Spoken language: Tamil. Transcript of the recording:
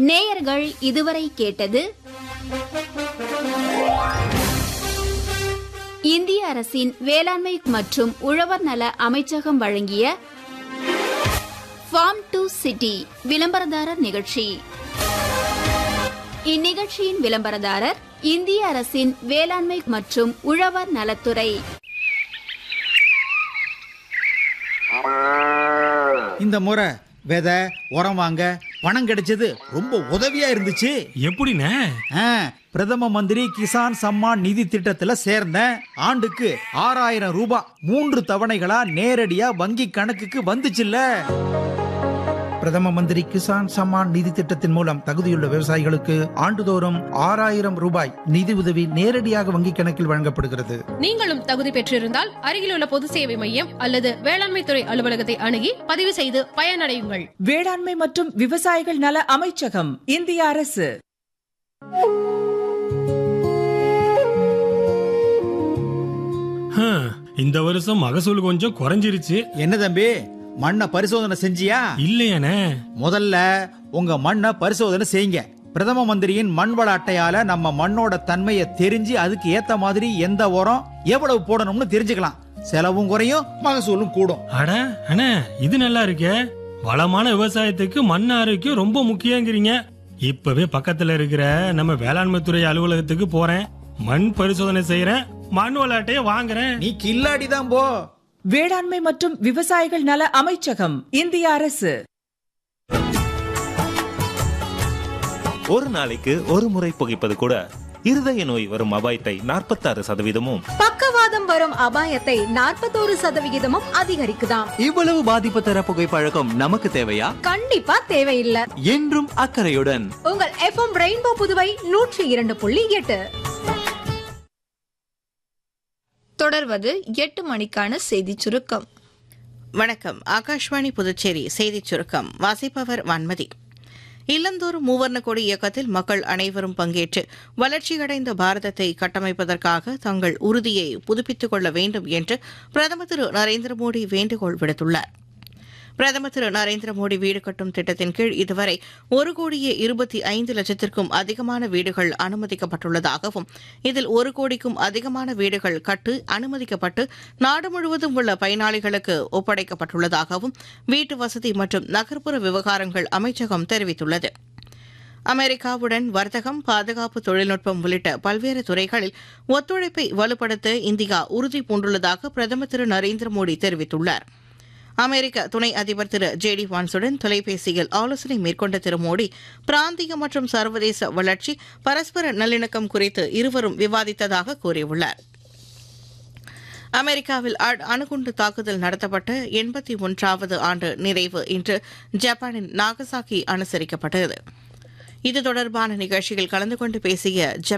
நேயர்கள் இதுவரை கேட்டது இந்திய அரசின் வேளாண்மை மற்றும் உழவர் நல அமைச்சகம் வழங்கிய ஃபார்ம் டு சிட்டி விளம்பரதாரர் நிகழ்ச்சி இந்நிகழ்ச்சியின் விளம்பரதாரர் இந்திய அரசின் வேளாண்மை மற்றும் உழவர் நலத்துறை இந்த முறை விதை உரம் வாங்க பணம் கிடைச்சது ரொம்ப உதவியா இருந்துச்சு எப்படிண்ணே ஆ, பிரதம மந்திரி கிசான் சம்மான் நிதி திட்டத்துல சேர்ந்தேன் ஆண்டுக்கு ஆறாயிரம் ரூபாய் மூன்று தவணைகளா நேரடியா வங்கி கணக்குக்கு வந்துச்சுல்ல பிரதம மந்திரி கிசான் சம்மான் நிதி திட்டத்தின் மூலம் தகுதியுள்ள விவசாயிகளுக்கு ஆண்டுதோறும் ஆறாயிரம் ரூபாய் நிதி உதவி நேரடியாக வங்கிக் கணக்கில் வழங்கப்படுகிறது நீங்களும் தகுதி பெற்றிருந்தால் அருகிலுள்ள பொது சேவை மையம் அல்லது வேளாண்மை துறை அலுவலகத்தை அணுகி பதிவு செய்து பயனடையுங்கள் வேளாண்மை மற்றும் விவசாயிகள் நல அமைச்சகம் இந்திய அரசு ஹம், இந்த வருஷம் மகசூல் கொஞ்சம் குறைஞ்சிருச்சு என்ன தம்பி மண்ணை பரிசோதனை செஞ்சியா இல்லையானே முதல்ல உங்க மண்ணை பரிசோதனை செய்யுங்க பிரதம மந்திரியின் மண் வள அட்டையால நம்ம மண்ணோட தன்மையை தெரிஞ்சு அதுக்கு ஏத்த மாதிரி எந்த உரம் எவ்வளவு போடணும்னு தெரிஞ்சுக்கலாம் செலவும் குறையும் மகசூலும் கூடும் அட அண்ணே இது நல்லா இருக்கே வளமான விவசாயத்துக்கு மண் ஆரோக்கியம் ரொம்ப முக்கியங்கிறீங்க இப்பவே பக்கத்துல இருக்கிற நம்ம வேளாண்மை துறை அலுவலகத்துக்கு போறேன் மண் பரிசோதனை செய்யறேன் மண் விளையாட்டைய வாங்குறேன் நீ கில்லாடி தான் போ வேளாண்மை மற்றும் விவசாயிகள் நல அமைச்சகம் இந்திய அரசு ஒரு நாளைக்கு ஒரு முறை புகைப்பது கூட இருதய நோய் வரும் அபாயத்தை நாற்பத்தாறு சதவீதமும் பக்கவாதம் வரும் அபாயத்தை நாற்பத்தோரு சதவிகிதமும் அதிகரிக்குதாம் இவ்வளவு பாதிப்பு தர புகைப்பழக்கம் நமக்கு தேவையா கண்டிப்பா தேவையில்லை என்றும் அக்கறையுடன் உங்கள் எஃப்எம் ரெயின்போ புதுவை நூற்றி இரண்டு புள்ளி எட்டு தொடர்வது எட்டு மணிக்கான செய்திச் சுருக்கம் வணக்கம் ஆகாஷ்வாணி புதுச்சேரி செய்திச் சுருக்கம் வாசிப்பவர் வன்மதி இல்லந்தோறும் மூவர்ண கொடி இயக்கத்தில் மக்கள் அனைவரும் பங்கேற்று வளர்ச்சியடைந்த பாரதத்தை கட்டமைப்பதற்காக தங்கள் உறுதியை புதுப்பித்துக் கொள்ள வேண்டும் என்று பிரதமர் திரு நரேந்திர மோடி வேண்டுகோள் விடுத்துள்ளார் பிரதமர் திரு நரேந்திர மோடி வீடு கட்டும் திட்டத்தின் கீழ் இதுவரை ஒரு கோடியே இருபத்தி ஐந்து லட்சத்திற்கும் அதிகமான வீடுகள் அனுமதிக்கப்பட்டுள்ளதாகவும் இதில் ஒரு கோடிக்கும் அதிகமான வீடுகள் கட்டு அனுமதிக்கப்பட்டு நாடு முழுவதும் உள்ள பயனாளிகளுக்கு ஒப்படைக்கப்பட்டுள்ளதாகவும் வீட்டு வசதி மற்றும் நகர்ப்புற விவகாரங்கள் அமைச்சகம் தெரிவித்துள்ளது அமெரிக்காவுடன் வர்த்தகம் பாதுகாப்பு தொழில்நுட்பம் உள்ளிட்ட பல்வேறு துறைகளில் ஒத்துழைப்பை வலுப்படுத்த இந்தியா உறுதி பூண்டுள்ளதாக பிரதமர் திரு நரேந்திர மோடி தெரிவித்துள்ளார் அமெரிக்க துணை அதிபர் திரு ஜே டி வான்ஸுடன் தொலைபேசியில் ஆலோசனை மேற்கொண்ட திரு மோடி பிராந்திய மற்றும் சர்வதேச வளர்ச்சி பரஸ்பர நல்லிணக்கம் குறித்து இருவரும் விவாதித்ததாக கூறியுள்ளார் அமெரிக்காவில் அ- அணுகுண்டு தாக்குதல் நடத்தப்பட்ட எண்பத்தி ஒன்றாவது ஆண்டு நிறைவு இன்று ஜப்பானின் நாகசாகி அனுசரிக்கப்பட்டது இது தொடர்பான நிகழ்ச்சியில் கலந்து கொண்டு பேசிய ஜப்பான்